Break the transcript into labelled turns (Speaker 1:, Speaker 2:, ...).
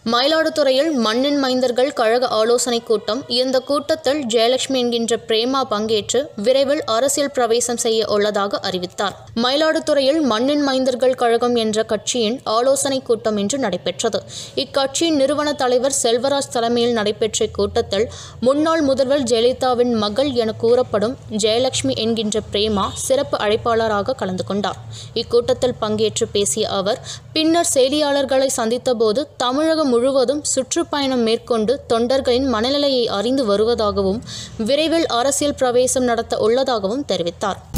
Speaker 1: மயிலாடுதுறையில் மண்ணின் மைந்தர்கள் கழக ஆலோசனைக் கூட்டம் இந்த கூட்டத்தில் ஜெயலட்சுமி என்கின்ற பிரேமா பங்கேற்று விரைவில் அரசியல் பிரவேசம் செய்ய உள்ளதாக அறிவித்தார் மயிலாடுதுறையில் மண்ணின் மைந்தர்கள் கழகம் என்ற கட்சியின் ஆலோசனைக் கூட்டம் இன்று நடைபெற்றது இக்கட்சியின் நிறுவன தலைவர் செல்வராஜ் தலைமையில் நடைபெற்ற இக்கூட்டத்தில் முன்னாள் முதல்வர் ஜெயலலிதாவின் மகள் என கூறப்படும் ஜெயலட்சுமி என்கின்ற பிரேமா சிறப்பு அழைப்பாளராக கலந்து கொண்டார் இக்கூட்டத்தில் பங்கேற்று பேசிய அவர் பின்னர் செய்தியாளர்களை சந்தித்தபோது தமிழகம் முழுவதும் சுற்றுப்பயணம் மேற்கொண்டு தொண்டர்களின் மனநிலையை அறிந்து வருவதாகவும் விரைவில் அரசியல் பிரவேசம் நடத்த உள்ளதாகவும் தெரிவித்தார்